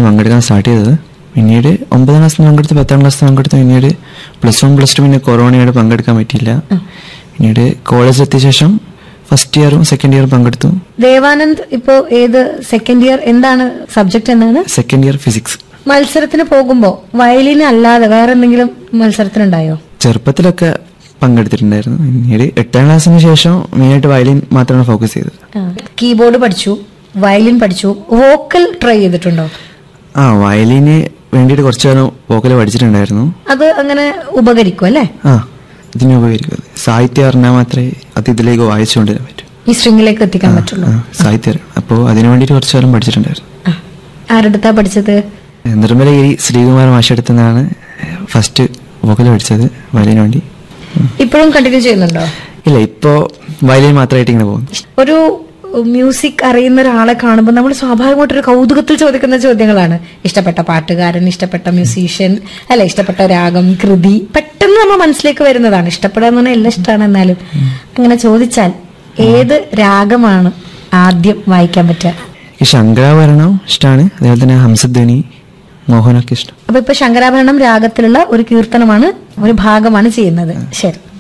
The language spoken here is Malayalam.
പങ്കെടുക്കാൻ സ്റ്റാർട്ട് ചെയ്തത് പിന്നീട് ഒമ്പതാം ക്ലാസ്സിൽ പങ്കെടുത്ത് പത്താം ക്ലാസ്സിൽ പങ്കെടുത്ത് പിന്നീട് പ്ലസ് വൺ പ്ലസ് ടു പിന്നെ കൊറോണയോട് പങ്കെടുക്കാൻ പറ്റിയില്ല പിന്നീട് കോളേജിൽ എത്തിയ ശേഷം ഫസ്റ്റ് ഇയറും സെക്കൻഡ് ഇയറും പങ്കെടുത്തു ദേവാനന്ദ് ഇപ്പോ ഏത് സെക്കൻഡ് ഇയർ എന്താണ് സബ്ജക്ട് എന്നാണ് സെക്കൻഡ് ഇയർ ഫിസിക്സ് മത്സരത്തിന് പോകുമ്പോ വയലിൻ അല്ലാതെ വേറെ എന്തെങ്കിലും മത്സരത്തിനുണ്ടായോ ചെറുപ്പത്തിലൊക്കെ പങ്കെടുത്തിട്ടുണ്ടായിരുന്നു പിന്നീട് എട്ടാം ക്ലാസ്സിന് ശേഷം മെയിനായിട്ട് വയലിൻ മാത്രമാണ് ഫോക്കസ് ചെയ്തത് കീബോർഡ് പഠിച്ചു വയലിൻ പഠിച്ചു വോക്കൽ ട്രൈ ചെയ്തിട്ടുണ്ടോ ആ വയലിന് വേണ്ടിയിട്ട് കുറച്ചു കാലം വോക്കൽ പഠിച്ചിട്ടുണ്ടായിരുന്നു അത് അങ്ങനെ ഉപകരിക്കും അല്ലേ ആ ഇതിന് ഉപകരിക്കും അത്. സാഹിത്യം അറിഞ്ഞാൽ മാത്രമേ അത് ഇതിലേക്ക് വായിച്ചുകൊണ്ടുവരാൻ പറ്റൂ ഈ സ്ട്രിങ്ങിലേക്ക് എത്തിക്കാൻ പറ്റുള്ളൂ ആ, സാഹിത്യം അറിയണം അപ്പോൾ അതിനു വേണ്ടിയിട്ട് കുറച്ചു കാലം പഠിച്ചിട്ടുണ്ടായിരുന്നു ആ. ആരുടെടുത്താ പഠിച്ചത് നിർമ്മലഗിരി ശ്രീകുമാർ മാഷടുത്തു നിന്നാണ് ഫസ്റ്റ് വോക്കൽ പഠിച്ചത് വയലിന് വേണ്ടി ഇപ്പോഴും കണ്ടിന്യൂ ചെയ്യുന്നുണ്ടോ ഇല്ല ഇപ്പോൾ വയലിൻ മാത്രമായിട്ട് ഇങ്ങനെ പോകുന്നു ഒരു മ്യൂസിക് അറിയുന്ന ഒരാളെ കാണുമ്പോൾ നമ്മൾ സ്വാഭാവികമായിട്ടൊരു കൗതുകത്തിൽ ചോദിക്കുന്ന ചോദ്യങ്ങളാണ് ഇഷ്ടപ്പെട്ട പാട്ടുകാരൻ ഇഷ്ടപ്പെട്ട മ്യൂസീഷ്യൻ അല്ലെ ഇഷ്ടപ്പെട്ട രാഗം കൃതി പെട്ടെന്ന് നമ്മുടെ മനസ്സിലേക്ക് വരുന്നതാണ് ഇഷ്ടപ്പെടുക എന്ന് പറഞ്ഞാൽ എല്ലാം ഇഷ്ടമാണ് എന്നാലും അങ്ങനെ ചോദിച്ചാൽ ഏത് രാഗമാണ് ആദ്യം വായിക്കാൻ പറ്റുക ഈ ശങ്കരാഭരണം ഇഷ്ടമാണ് അതേപോലെ തന്നെ ഹംസധ്വനി മോഹനൊക്കെ ഇഷ്ടം അപ്പൊ ഇപ്പൊ ശങ്കരാഭരണം രാഗത്തിലുള്ള ഒരു കീർത്തനമാണ് ഒരു ഭാഗമാണ് ചെയ്യുന്നത് ശരി